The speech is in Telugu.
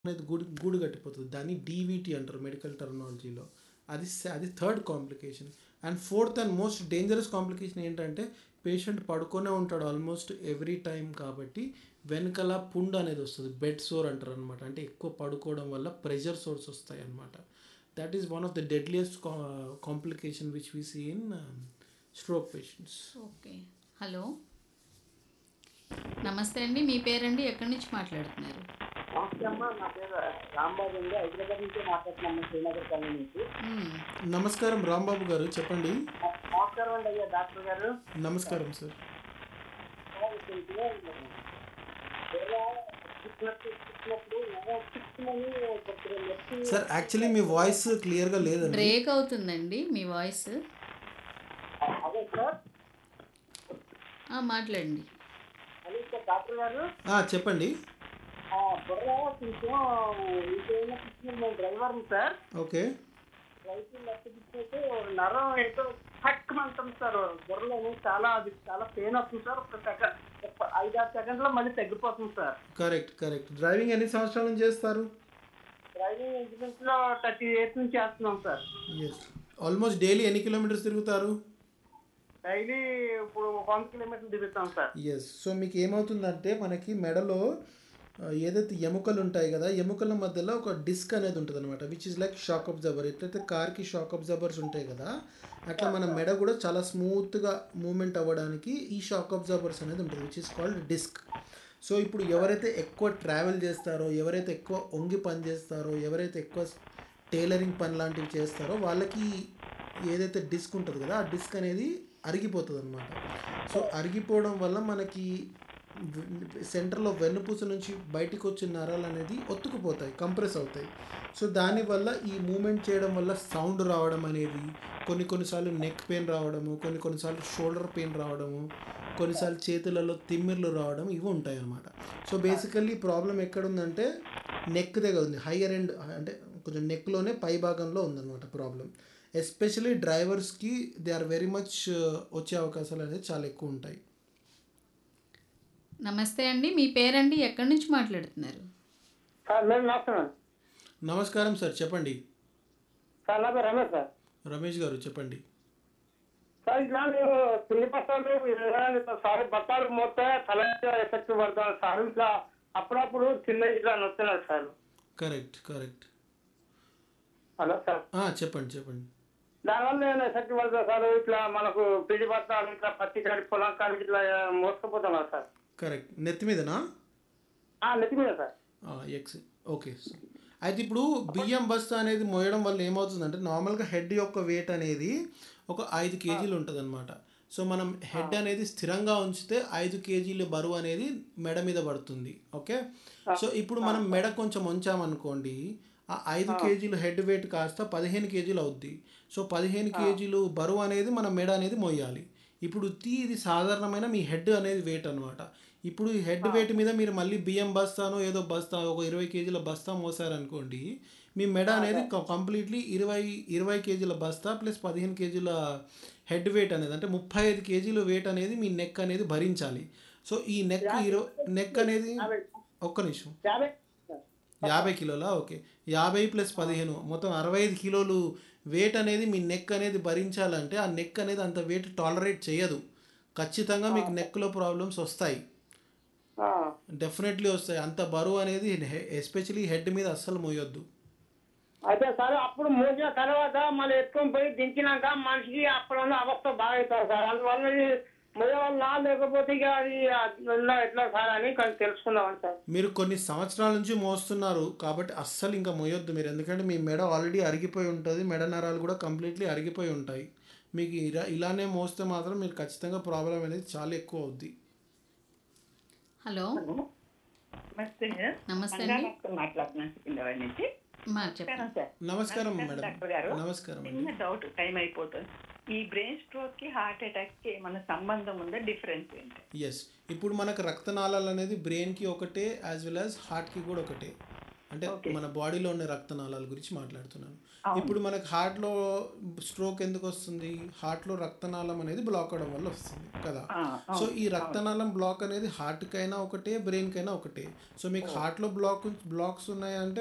అనేది గూడు గూడు కట్టిపోతుంది దాన్ని డీవీటీ అంటారు మెడికల్ టర్మినాలజీలో అది స- అది third complication and fourth and most dangerous complication ఏంటంటే పేషెంట్ పడుకొనే ఉంటాడు ఆల్మోస్ట్ ఎవ్రీ టైం కాబట్టి వెనకాల పుండు అనేది వస్తుంది బెడ్ సోర్ అంటారు అనమాట అంటే ఎక్కువ పడుకోవడం వల్ల ప్రెషర్ సోర్స్ వస్తాయి అనమాట that is one of the deadliest complication which we see in stroke patients okay hello నమస్తే అండి మీ పేరండి ఎక్కడి నుంచి మాట్లాడుతున్నారు నమస్తే అమ్మా నా పేరు రాంబాబు అండి హైదరాబాద్ నుంచి మాట్లాడుతున్నాము శ్రీనగర్ కాలనీ నుంచి మ్మ్. నమస్కారం రాంబాబు గారు చెప్పండి నమస్కారం అండి అయ్యా డాక్టర్ గారు నమస్కారం సార్ చిక్కినప్పుడు చిక్కినప్పుడు ఏదో చిక్కుమని కొద్దిగా నొప్పి సార్ యాక్చువల్లీ మీ వాయిస్ క్లియర్గా లేదండి బ్రేక్ అవుతుందండి మీ వాయిస్ అదే సార్ ఆ, మాట్లాడండి అదే సార్ డాక్టర్ గారు ఆ, చెప్పండి ఆ, బుర్ర కొంచెం ఇంకేమైనా చిక్కింది నేను డ్రైవర్ని సార్ ఓకే రైతు లెఫ్ట్ తీసుకుంటే నరం ఏంటో హక్ అంటుంది సార్ బుర్రలోని చాలా అది చాలా పెయిన్ వస్తుంది సార్ ఒక సెకండ్ ఒక ఐదారు సెకండ్లో మళ్ళీ తగ్గిపోతుంది సార్ కరెక్ట్ కరెక్ట్ డ్రైవింగ్ ఎన్ని సంవత్సరాల నుంచి చేస్తారు డ్రైవింగ్ ఇంచుమించు లో థర్టీ ఇయర్స్ నుంచి చేస్తున్నాం సార్ ఎస్ ఆల్మోస్ట్ డైలీ ఎన్ని కిలోమీటర్స్ తిరుగుతారు డైలీ ఇప్పుడు ఒక వంద కిలోమీటర్లు తిరుగుతాం సార్ ఎస్ సో మీకు ఏమవుతుందంటే మనకి మెడలో ఆ, ఏదైతే ఎముకలు ఉంటాయి కదా ఎముకల మధ్యలో ఒక డిస్క్ అనేది ఉంటుంది అనమాట which is like shock absorber ఎట్లయితే కార్కి షాక్ అబ్జర్వర్స్ ఉంటాయి కదా అట్లా మన మెడ కూడా చాలా స్మూత్గా మూమెంట్ అవ్వడానికి ఈ షాక్ అబ్జర్వర్స్ అనేది ఉంటుంది which is called disc so ఇప్పుడు ఎవరైతే ఎక్కువ ట్రావెల్ చేస్తారో ఎవరైతే ఎక్కువ ఒంగి పని చేస్తారో ఎవరైతే ఎక్కువ టైలరింగ్ పని లాంటివి చేస్తారో వాళ్ళకి ఏదైతే డిస్క్ ఉంటుంది కదా ఆ డిస్క్ అనేది అరిగిపోతుంది అనమాట సో అరిగిపోవడం వల్ల మనకి సెంటర్లో వెన్నుపూస నుంచి బయటికి వచ్చిన నరాలు అనేది ఒత్తుకుపోతాయి కంప్రెస్ అవుతాయి సో దానివల్ల ఈ మూమెంట్ చేయడం వల్ల సౌండ్ రావడం అనేది కొన్ని కొన్నిసార్లు నెక్ పెయిన్ రావడము కొన్ని కొన్నిసార్లు షోల్డర్ పెయిన్ రావడము కొన్నిసార్లు చేతులలో తిమ్మిర్లు రావడం ఇవి ఉంటాయి అన్నమాట సో బేసికల్లీ ప్రాబ్లం ఎక్కడుందంటే నెక్ దగ్గర ఉంది హయ్యర్ ఎండ్ అంటే కొంచెం నెక్లోనే పై భాగంలో ఉందన్నమాట ప్రాబ్లం ఎస్పెషలీ డ్రైవర్స్కి దే ఆర్ వెరీ మచ్ వచ్చే అవకాశాలు అనేది చాలా ఎక్కువ ఉంటాయి నమస్తే అండి మీ పేరండి ఎక్కడి నుంచి మాట్లాడుతున్నారు సార్ మేము నమస్తే నమస్కారం సార్ చెప్పండి సార్ నా పేరు రమేష్ సార్ రమేష్ గారు చెప్పండి సార్ ఇట్లా నేను తిండి పట్టాలు సార్ బట్టాలు మోస్తే తల ఎఫెక్ట్ పడతాను సార్ ఇట్లా అప్పుడప్పుడు చిన్న ఇట్లా నొస్తున్నాడు sir correct correct hello sir చెప్పండి చెప్పండి దానివల్ల నేను ఎఫెక్ట్ పడతా సార్ ఇట్లా మనకు పిండి పట్టాలు ఇట్లా పత్తి కాడి పొలం కాడికి ఇట్లా మోసుకుపోతున్నా సార్ కరెక్ట్ నెత్తి మీదనా ఆ, నెత్తి మీద సార్ ఎక్స్ ఓకే అయితే ఇప్పుడు బియ్యం బస్తా అనేది మోయడం వల్ల ఏమవుతుందంటే నార్మల్గా హెడ్ యొక్క వెయిట్ అనేది ఒక ఐదు కేజీలు ఉంటుంది సో మనం హెడ్ అనేది స్థిరంగా ఉంచితే ఐదు కేజీల బరువు అనేది మెడ మీద పడుతుంది ఓకే సో ఇప్పుడు మనం మెడ కొంచెం ఉంచామనుకోండి ఆ ఐదు కేజీలు హెడ్ వెయిట్ కాస్త పదిహేను కేజీలు అవుద్ది సో పదిహేను కేజీలు బరువు అనేది మన మెడ అనేది మోయాలి ఇప్పుడు తీ ఇది సాధారణమైన మీ హెడ్ అనేది వెయిట్ అనమాట ఇప్పుడు ఈ హెడ్ వెయిట్ మీద మీరు మళ్ళీ బియ్యం బస్తాను ఏదో బస్తా ఒక ఇరవై కేజీల బస్తా మోసారనుకోండి మీ మెడ అనేది కంప్లీట్లీ ఇరవై ఇరవై కేజీల బస్తా ప్లస్ పదిహేను కేజీల హెడ్ వెయిట్ అనేది అంటే ముప్పై ఐదు కేజీల వెయిట్ అనేది మీ నెక్ అనేది భరించాలి సో ఈ నెక్ ఇరవై నెక్ అనేది ఒక్క నిమిషం యాభై యాభై కిలోలా ఓకే యాభై ప్లస్ పదిహేను మొత్తం అరవై ఐదు కిలోలు వెయిట్ అనేది మీ నెక్ అనేది భరించాలంటే ఆ నెక్ అనేది అంత వెయిట్ టాలరేట్ చేయదు ఖచ్చితంగా మీకు నెక్లో ప్రాబ్లమ్స్ వస్తాయి ఆ. డెఫినెట్లీ వస్తాయి అంత బరువు అనేది ఎస్పెషలీ హెడ్ మీద అస్సలు మోయొద్దు అయితే సరే అప్పుడు మోసిన తర్వాత మళ్ళీ ఎత్తుకొని పోయి దించినాక మనిషికి అప్పుడు ఉన్న అవస్థ బాగా అవుతుంది సార్ అందువల్ల ఇది మొయ్య వల్ల లేకపోతే ఇక అది ఎట్లా ఎట్లా సార్ అని కొంచెం తెలుసుకుందామని సార్ మీరు కొన్ని సంవత్సరాల నుంచి మోస్తున్నారు కాబట్టి అస్సలు ఇంకా మోయొద్దు మీరు ఎందుకంటే మీ మెడ ఆల్రెడీ అరిగిపోయి ఉంటుంది మెడ నరాలు కూడా కంప్లీట్లీ అరిగిపోయి ఉంటాయి మీకు ఇలా ఇలానే మోస్తే మాత్రం మీరు ఖచ్చితంగా ప్రాబ్లం అనేది చాలా ఎక్కువ అవుద్ది హలో నమస్తే నమస్తే అండి మంగాళ మాట్లాడుతున్నాను సికింద్రాబాద్ నుంచి మా చెప్పండి నమస్కారం సార్ నమస్కారం నమస్కారం మేడం డాక్టర్ గారు నమస్కారం అండి చిన్న డౌట్ టైం అయిపోతుంది ఈ బ్రెయిన్ స్ట్రోక్ కి హార్ట్ అటాక్ కి ఏమైనా సంబంధం ఉందా డిఫరెన్స్ ఏంటి ఎస్ ఇప్పుడు మనకు రక్తనాళాలు అనేది బ్రెయిన్కి ఒకటే యాజ్ వెల్ యాజ్ హార్ట్కి కూడా ఒకటే అంటే మన బాడీలో ఉన్న రక్తనాళాల గురించి మాట్లాడుతున్నాను ఇప్పుడు మనకు హార్ట్లో స్ట్రోక్ ఎందుకు వస్తుంది హార్ట్లో రక్తనాళం అనేది బ్లాక్ అవడం వల్ల వస్తుంది కదా సో ఈ రక్తనాళం బ్లాక్ అనేది హార్ట్కైనా ఒకటే బ్రెయిన్కైనా ఒకటే సో మీకు హార్ట్లో బ్లాక్ బ్లాక్స్ ఉన్నాయంటే